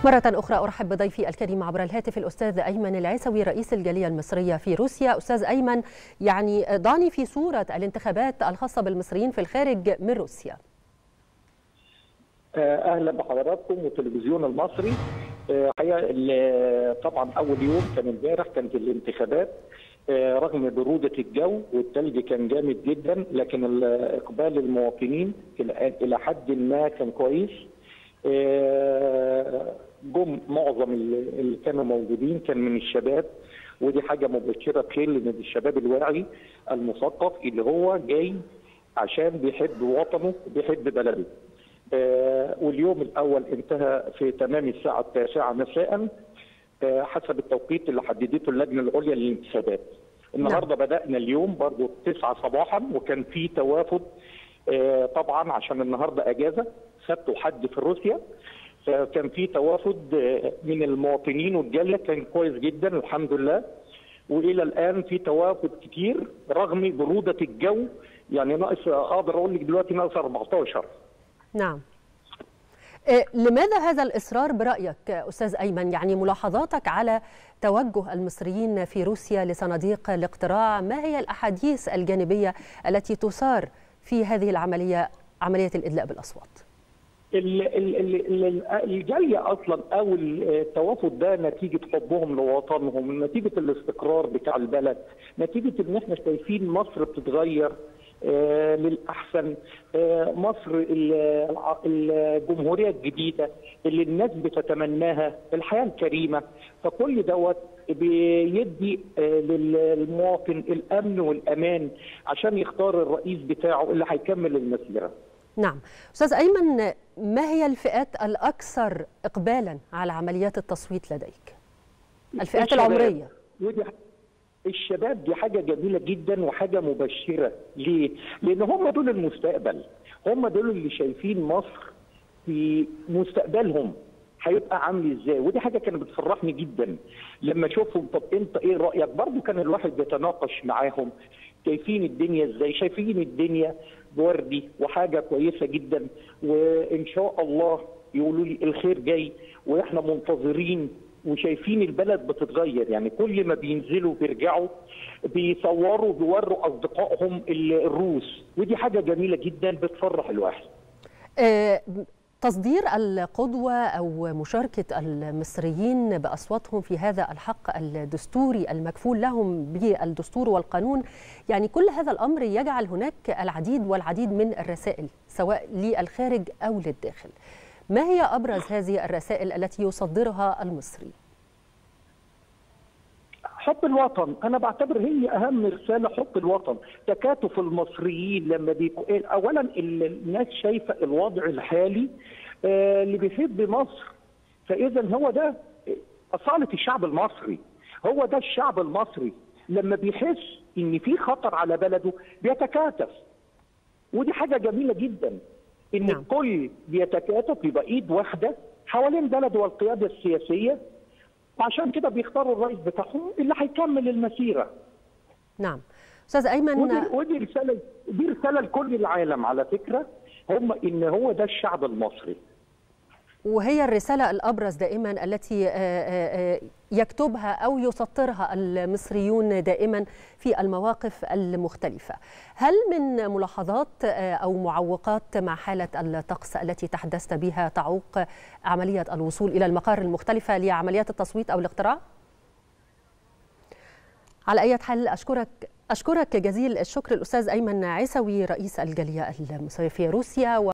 مرة أخرى أرحب بضيفي الكريم عبر الهاتف الأستاذ أيمن العيسوي رئيس الجالية المصرية في روسيا أستاذ أيمن يعني ضعني في صورة الانتخابات الخاصة بالمصريين في الخارج من روسيا اهلا بحضراتكم والتلفزيون المصري حقيقه طبعا اول يوم كان امبارح كانت الانتخابات رغم بروده الجو والثلج كان جامد جدا لكن اقبال المواطنين الى حد ما كان كويس جم معظم اللي كانوا موجودين كان من الشباب ودي حاجه مبشره بخير لان الشباب الواعي المثقف اللي هو جاي عشان بيحب وطنه وبيحب بلده. آه واليوم الاول انتهى في تمام الساعه التاسعه مساء آه حسب التوقيت اللي حددته اللجنه العليا للانتخابات. النهارده نعم. بدانا اليوم برضه 9 صباحا وكان في توافد آه طبعا عشان النهارده اجازه سبت وحد في روسيا فكان في توافد من المواطنين والجاليه كان كويس جدا الحمد لله والى الان في توافد كتير رغم بروده الجو يعني ناقص اقدر اقول لك دلوقتي ناقص 14 نعم إيه لماذا هذا الإصرار برأيك أستاذ أيمن يعني ملاحظاتك على توجه المصريين في روسيا لصناديق الاقتراع ما هي الأحاديث الجانبية التي تثار في هذه العملية عملية الإدلاء بالأصوات الجاليه اصلا او التوافد ده نتيجه حبهم لوطنهم نتيجه الاستقرار بتاع البلد نتيجه ان احنا شايفين مصر بتتغير آه للاحسن آه مصر الجمهوريه الجديده اللي الناس بتتمناها الحياه الكريمه فكل دوت بيدي آه للمواطن الامن والامان عشان يختار الرئيس بتاعه اللي هيكمل المسيره نعم أستاذ أيمن ما هي الفئات الأكثر إقبالا على عمليات التصويت لديك الفئات العمرية ودي الشباب دي حاجة جميلة جدا وحاجة مبشرة ليه؟ لأن هم دول المستقبل هم دول اللي شايفين مصر في مستقبلهم هيبقى عامل ازاي ودي حاجه كانت بتفرحني جدا لما اشوفهم طب انت ايه رايك برضه كان الواحد بيتناقش معاهم شايفين الدنيا ازاي شايفين الدنيا وردي وحاجه كويسه جدا وان شاء الله يقولوا لي الخير جاي واحنا منتظرين وشايفين البلد بتتغير يعني كل ما بينزلوا بيرجعوا بيصوروا بيوروا اصدقائهم الروس ودي حاجه جميله جدا بتفرح الواحد أه تصدير القدوة أو مشاركة المصريين بأصواتهم في هذا الحق الدستوري المكفول لهم بالدستور والقانون يعني كل هذا الأمر يجعل هناك العديد والعديد من الرسائل سواء للخارج أو للداخل ما هي أبرز هذه الرسائل التي يصدرها المصري؟ حب الوطن انا بعتبر هي اهم رساله حب الوطن تكاتف المصريين لما بيكون اولا الناس شايفه الوضع الحالي اللي بيحب مصر فاذا هو ده اصاله الشعب المصري هو ده الشعب المصري لما بيحس ان في خطر على بلده بيتكاتف ودي حاجه جميله جدا ان نعم. الكل بيتكاتف يبقى ايد واحده حوالين بلده والقياده السياسيه وعشان كده بيختاروا الرئيس بتاعهم اللي هيكمل المسيره. نعم. استاذ ايمن ودي, ودي رساله دي رساله لكل العالم على فكره هم ان هو ده الشعب المصري. وهي الرسالة الأبرز دائما التي يكتبها أو يسطرها المصريون دائما في المواقف المختلفة هل من ملاحظات أو معوقات مع حالة الطقس التي تحدثت بها تعوق عملية الوصول إلى المقار المختلفة لعمليات التصويت أو الاقتراع؟ على أي حال أشكرك أشكرك جزيل الشكر الأستاذ أيمن عيسوي رئيس الجالية المصرية في روسيا